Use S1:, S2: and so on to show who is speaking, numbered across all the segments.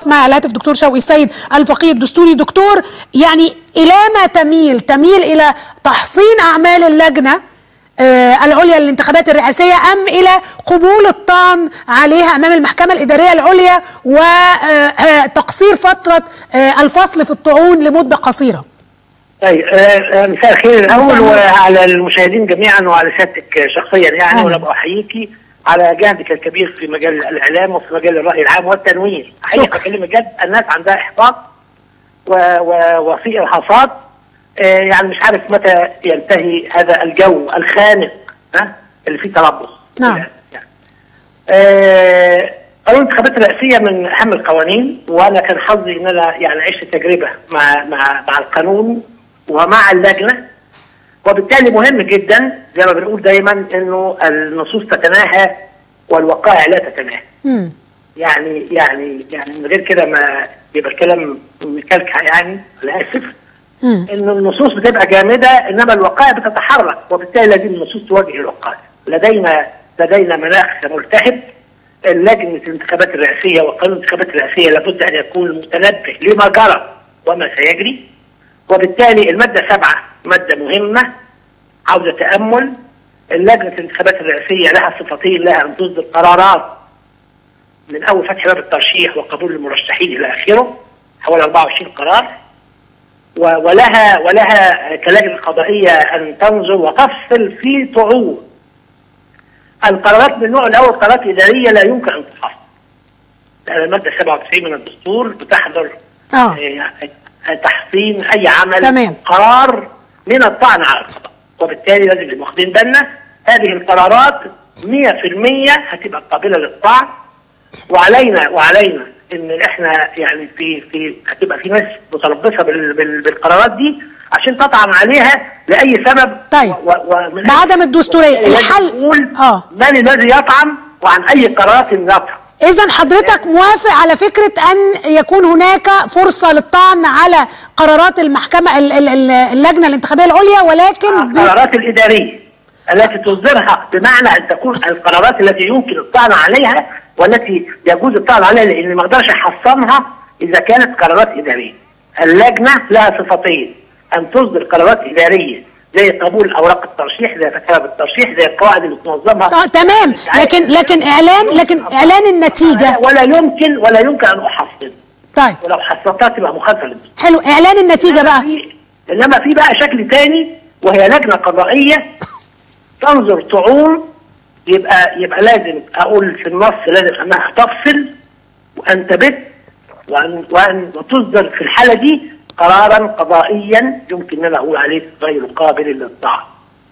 S1: معي على الهاتف دكتور شوقي السيد الفقيه الدستوري دكتور يعني الى ما تميل تميل الى تحصين اعمال اللجنه آه العليا للانتخابات الرئاسيه ام الى قبول الطعن عليها امام المحكمه الاداريه العليا وتقصير فتره آه الفصل في الطعون لمده قصيره
S2: طيب آه مساء الخير الاول وعلى المشاهدين جميعا وعلى سيادتك شخصيا يعني وانا بحييكي على جهدك الكبير في مجال الاعلام وفي مجال الراي العام والتنوير حقيقه بكلمك جد الناس عندها احباط و و وفي ارهاصات آه يعني مش عارف متى ينتهي هذا الجو الخانق ها اللي فيه تربص
S1: نعم
S2: يعني. آه قانون الانتخابات الرئاسيه من اهم القوانين وانا كان حظي ان انا يعني عشت تجربه مع مع مع القانون ومع اللجنه وبالتالي مهم جدا زي ما بنقول دايما انه النصوص تتناهى والوقائع لا تتناهى.
S1: مم.
S2: يعني يعني يعني من غير كده ما يبقى الكلام مكلكع يعني انا اسف
S1: مم.
S2: ان النصوص بتبقى جامده انما الوقائع بتتحرك وبالتالي لازم النصوص تواجه الوقائع. لدينا لدينا مناخ ملتهب لجنه الانتخابات الرئاسيه وقانون الانتخابات الرئاسيه لابد ان يكون متنبه لما جرى وما سيجري وبالتالي الماده سبعه ماده مهمه عاوزه تامل اللجنه الانتخابات الرئاسيه لها صفتين لها ان تصدر قرارات من اول فتح باب الترشيح وقبول المرشحين الى اخره حوالي 24 قرار ولها ولها كلجنه قضائيه ان تنظر وتفصل في طعون القرارات من النوع الاول قرارات اداريه لا يمكن ان تفصل لان الماده 97 من الدستور بتحضر
S1: اه
S2: تحصين اي عمل
S1: تمام.
S2: قرار من الطعن على القضاء وبالتالي لازم نبقى واخدين بالنا هذه القرارات 100% هتبقى قابله للطعن وعلينا وعلينا ان احنا يعني في في هتبقى في ناس متربصه بال بال بالقرارات دي عشان تطعن عليها لاي سبب
S1: طيب.
S2: و و
S1: بعدم الدستوريه الحل
S2: نقول
S1: اه
S2: من الذي يطعن وعن اي قرارات يطعن
S1: اذا حضرتك موافق على فكره ان يكون هناك فرصه للطعن على قرارات المحكمه ال- ال- ال- اللجنه الانتخابيه العليا ولكن ب...
S2: القرارات الاداريه التي تصدرها بمعنى ان تكون القرارات التي يمكن الطعن عليها والتي يجوز الطعن عليها لان ما اقدرش احصنها اذا كانت قرارات اداريه. اللجنه لها صفتين ان تصدر قرارات اداريه زي قبول اوراق الترشيح زي فتاوى الترشيح زي القواعد اللي بتنظمها
S1: آه تمام لكن لكن اعلان لكن اعلان النتيجه
S2: ولا يمكن ولا يمكن ان احصن
S1: طيب
S2: ولو حصلتها تبقى مخالفه للدستور
S1: حلو اعلان النتيجه بقى
S2: في انما في بقى شكل تاني وهي لجنه قضائيه تنظر طعون يبقى يبقى لازم اقول في النص لازم انها تفصل وان تبت وان وان وتصدر في الحاله دي قرارا قضائيا يمكن ان انا اقول عليه غير قابل للطعن.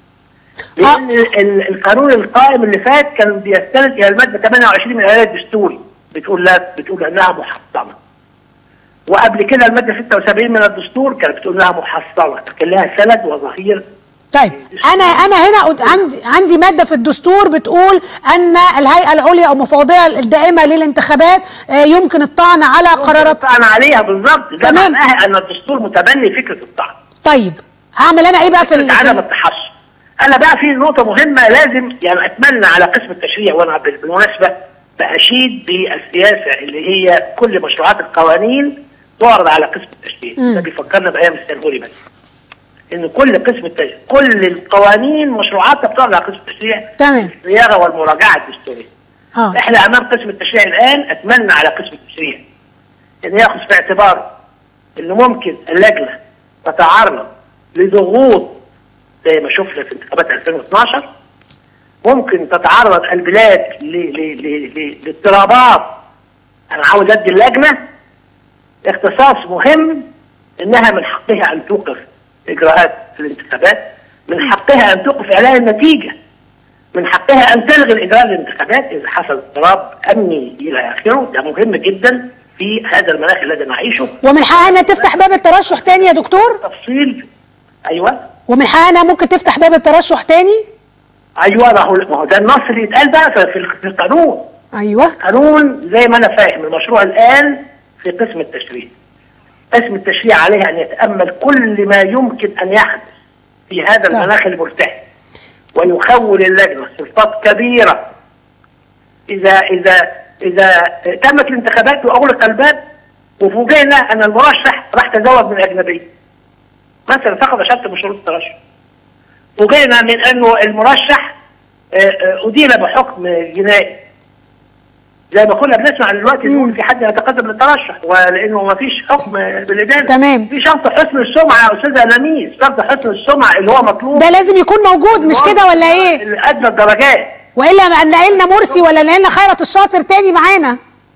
S2: لان ال- القانون القائم اللي فات كان بيستند الى الماده 28 من الاعلان الدستوري بتقول لا بتقول انها محطمه. وقبل كده الماده 76 من الدستور كانت بتقول انها محصنه كان لها سند وظهير
S1: طيب انا انا هنا قد- عندي عندي ماده في الدستور بتقول ان الهيئه العليا او المفوضيه الدائمه للانتخابات آه، يمكن الطعن على قرارات
S2: الطعن عليها بالظبط ده
S1: تمام.
S2: معناها ان الدستور متبني فكره الطعن
S1: طيب اعمل انا ايه بقى في ال- في
S2: عدم
S1: ال-
S2: التحصن انا بقى في نقطه مهمه لازم يعني اتمنى على قسم التشريع وانا بال- بالمناسبه باشيد بالسياسه اللي هي كل مشروعات القوانين تعرض على قسم التشريع
S1: مم.
S2: ده بيفكرنا بايام السنغولي بس ان كل قسم التشريع كل القوانين مشروعاتها بتعرض على قسم التشريع
S1: تمام
S2: الصياغه والمراجعه الدستوريه
S1: اه
S2: احنا امام قسم التشريع الان اتمنى على قسم التشريع ان ياخذ في اعتباره انه ممكن اللجنه تتعرض لضغوط زي ما شفنا في انتخابات 2012 ممكن تتعرض البلاد ل- ل- ل- ل- لاضطرابات انا عاوز ادي اللجنه اختصاص مهم انها من حقها ان توقف اجراءات الانتخابات من حقها ان توقف اعلان النتيجه من حقها ان تلغي الاجراء الانتخابات اذا حصل اضطراب امني الى اخره ده مهم جدا في هذا المناخ الذي نعيشه
S1: ومن حقها انها تفتح باب الترشح تاني يا دكتور
S2: تفصيل ايوه
S1: ومن حقها انها ممكن تفتح باب الترشح تاني
S2: ايوه ما هو ما هو ده النص اللي يتقال بقى في في- في القانون
S1: ايوه
S2: قانون زي ما انا فاهم المشروع الان في قسم التشريع قسم التشريع عليه ان يتامل كل ما يمكن ان يحدث في هذا
S1: طيب.
S2: المناخ المرتهن ويخول اللجنه سلطات كبيره اذا اذا اذا تمت الانتخابات واغلق الباب وفوجئنا ان المرشح راح تزوج من اجنبيه مثلا فقد شرط من شروط الترشح فوجئنا من انه المرشح آه، آه، ادين بحكم جنائي زي ما كنا بنسمع دلوقتي يقول في حد يتقدم للترشح ولانه ما فيش حكم بالادانه
S1: تمام.
S2: في شرط حسن السمعه يا استاذه لميس شرط حسن السمعه اللي هو مطلوب
S1: ده لازم يكون موجود مش كده ولا ايه
S2: ادنى الدرجات
S1: والا ما نقلنا مرسي ولا نقلنا خيرت الشاطر تاني معانا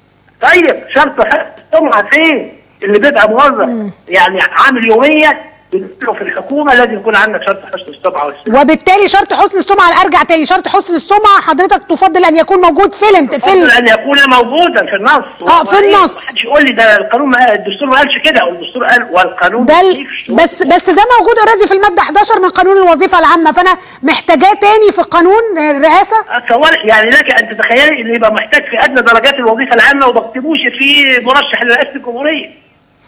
S2: طيب شرط حسن السمعه فين؟ اللي بيبقى موظف يعني عامل يوميه بنقول في الحكومه لازم يكون عندك شرط حسن السمعه والسمعه
S1: وبالتالي شرط حسن السمعه ارجع تاني شرط حسن السمعه حضرتك تفضل ان يكون موجود في الانت- في
S2: يفضل
S1: ال-
S2: ان يكون موجودا في النص
S1: آه، في
S2: وإيه؟
S1: النص.
S2: محدش يقول لي ده القانون ما الدستور ما قالش كده والدستور قال والقانون
S1: ده ال-
S2: يضيف شروط
S1: بس بس ده موجود اوريدي في الماده 11 من قانون الوظيفه العامه فانا محتاجاه تاني في قانون الرئاسه
S2: اتصور يعني لك ان تتخيلي ان يبقى محتاج في ادنى درجات الوظيفه العامه وما بكتبوش في مرشح لرئاسه الجمهوريه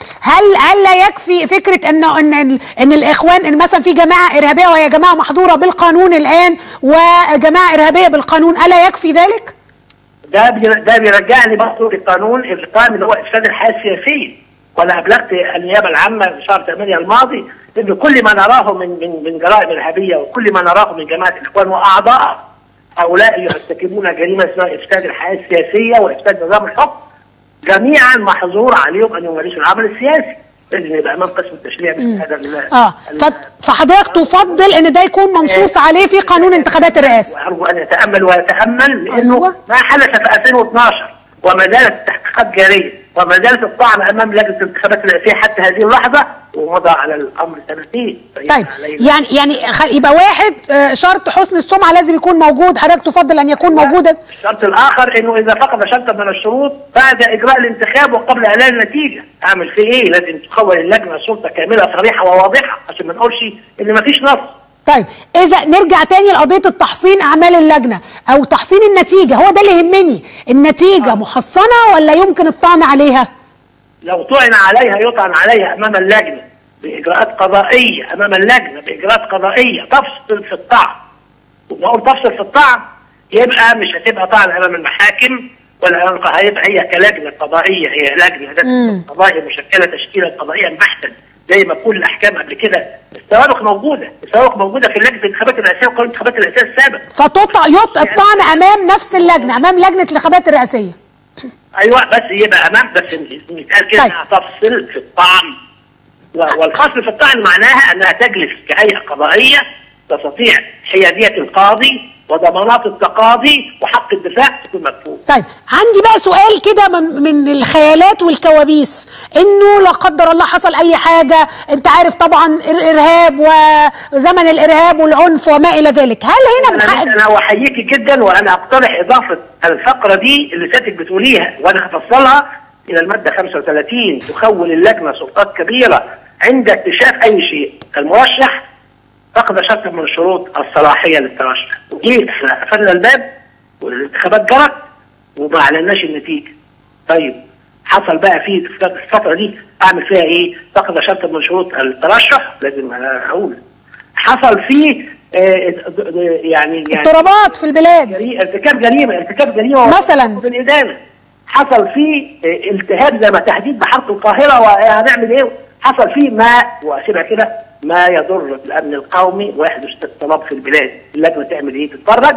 S1: هل هل لا يكفي فكره انه ان ان, إن الاخوان ان مثلا في جماعه ارهابيه وهي جماعه محظوره بالقانون الان وجماعه ارهابيه بالقانون الا يكفي ذلك؟
S2: ده بير- ده بيرجعني برضه للقانون القائم اللي هو افساد الحياه السياسيه وانا ابلغت النيابه العامه في شهر 8 الماضي ان كل ما نراه من من من جرائم ارهابيه وكل ما نراه من جماعه الاخوان واعضاء هؤلاء يرتكبون جريمه اسمها افساد الحياه السياسيه وافساد نظام الحكم جميعا محظور عليهم ان يمارسوا العمل السياسي لازم يبقى امام قسم التشريع من هذا ال-
S1: اه
S2: ال-
S1: ف- فحضرتك تفضل ان ده يكون منصوص عليه في قانون انتخابات الرئاسه
S2: وارجو ان يتامل ويتامل لانه
S1: أيوة.
S2: ما حدث في 2012 وما زالت التحقيقات جاريه وما زالت الطعن امام لجنه الانتخابات الرئاسيه حتى هذه اللحظه ومضى على الامر سنتين
S1: طيب يعني يعني خل- يبقى واحد آه، شرط حسن السمعه لازم يكون موجود حضرتك تفضل ان يكون موجودا
S2: الشرط الاخر انه اذا فقد شرطا من الشروط بعد اجراء الانتخاب وقبل اعلان النتيجه اعمل فيه ايه؟ لازم تخول اللجنه سلطه كامله صريحه وواضحه عشان ما نقولش ان ما فيش نص
S1: طيب اذا نرجع تاني لقضيه التحصين اعمال اللجنه او تحصين النتيجه هو ده اللي يهمني النتيجه محصنه ولا يمكن الطعن عليها
S2: لو طعن عليها يطعن عليها امام اللجنه باجراءات قضائيه امام اللجنه باجراءات قضائيه تفصل في الطعن وما اقول تفصل في الطعن يبقى مش هتبقى طعن امام المحاكم ولا امام القضاء هيبقى هي كلجنه قضائيه هي لجنه ده قضائيه مشكله تشكيلا قضائيا بحتا زي ما كل الاحكام قبل كده السوابق موجوده السوابق موجوده في لجنه الانتخابات الرئاسيه وقانون الانتخابات الرئاسيه السابق
S1: فتطع يط الطعن امام نفس اللجنه امام لجنه الانتخابات الرئاسيه
S2: ايوه بس يبقى امام بس يتقال كده
S1: طيب.
S2: انها تفصل في الطعن و- والفصل في الطعن معناها انها تجلس كهيئه قضائيه تستطيع حياديه القاضي وضمانات التقاضي وحق الدفاع تكون مكفوف
S1: طيب عندي بقى سؤال كده من, من الخيالات والكوابيس انه لا قدر الله حصل اي حاجه انت عارف طبعا الارهاب وزمن الارهاب والعنف وما الى ذلك هل هنا من
S2: انا
S1: حق
S2: انا احييك جدا وانا اقترح اضافه الفقره دي اللي سيادتك بتقوليها وانا هفصلها الى الماده 35 تخول اللجنه سلطات كبيره عند اكتشاف اي شيء المرشح فقد شرط من شروط الصلاحيه للترشح وجيت قفلنا الباب والانتخابات جرت وما اعلناش النتيجه طيب حصل بقى في الفتره دي اعمل فيها ايه؟ فقد شرط من شروط الترشح لازم اقول حصل فيه آه، يعني يعني
S1: اضطرابات في البلاد
S2: جري- ارتكاب جريمه ارتكاب جريمه
S1: مثلاً.
S2: بالادانه حصل فيه آه، التهاب زي ما تهديد بحرق القاهره وهنعمل ايه؟ حصل فيه ما واسيبها كده ما يضر بالامن القومي ويحدث اضطراب في البلاد، اللجنه تعمل ايه؟ تتفرج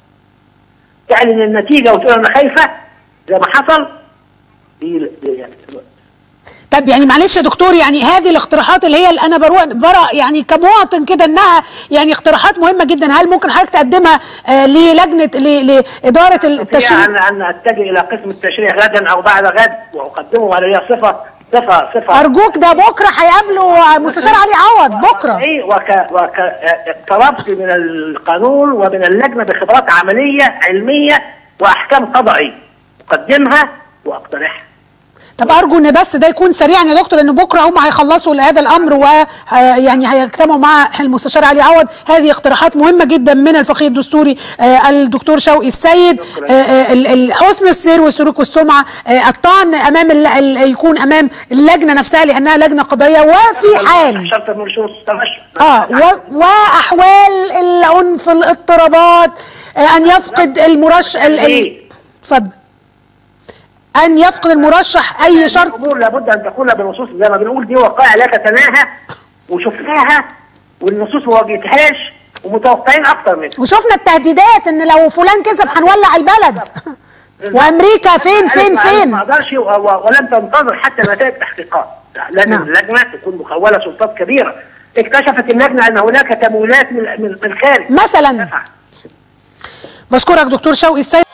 S2: تعلن النتيجه وتقول انا خايفه زي ما حصل دي دي يعني
S1: طب يعني معلش يا دكتور يعني هذه الاقتراحات اللي هي اللي انا بروح برا يعني كمواطن كده انها يعني اقتراحات مهمه جدا هل ممكن حضرتك تقدمها آه للجنه ل- لاداره التشريع
S2: أن أن أتجه إلى قسم التشريع غدا أو بعد غد وأقدمه على هي صفة صفة صفة
S1: ارجوك ده بكره هيقابله مستشار علي عوض بكره
S2: إيه وك وك اقتربت من القانون ومن اللجنة بخبرات عملية علمية وأحكام قضائية أقدمها وأقترحها
S1: طب ارجو ان بس ده يكون سريعا يا دكتور ان بكره هم هيخلصوا هذا الامر ويعني هيجتمعوا مع المستشار علي عوض هذه اقتراحات مهمه جدا من الفقيه الدستوري آه، الدكتور شوقي السيد آه، آه، ال- ال- حسن السير والسلوك والسمعه آه، الطعن امام ال- ال- يكون امام اللجنه نفسها لانها لجنه قضائيه وفي حال
S2: شرط من شروط الترشح
S1: اه و- واحوال العنف الاضطرابات آه، ان يفقد المرشح ال- ال-
S2: إيه؟
S1: اتفضل ان يفقد المرشح اي
S2: هذه
S1: شرط
S2: الامور لابد ان تكون بنصوص زي ما بنقول دي وقائع لا تتناهى وشفناها والنصوص ما واجهتهاش ومتوقعين اكتر منها
S1: وشفنا التهديدات ان لو فلان كسب هنولع البلد وامريكا فين فين
S2: ما
S1: فين
S2: اقدرش و- و- ولم تنتظر حتى نتائج التحقيقات لازم
S1: نعم.
S2: اللجنه تكون مخوله سلطات كبيره اكتشفت اللجنه ان هناك تمويلات من من من الخارج
S1: مثلا
S2: دفع.
S1: بشكرك دكتور شوقي السيد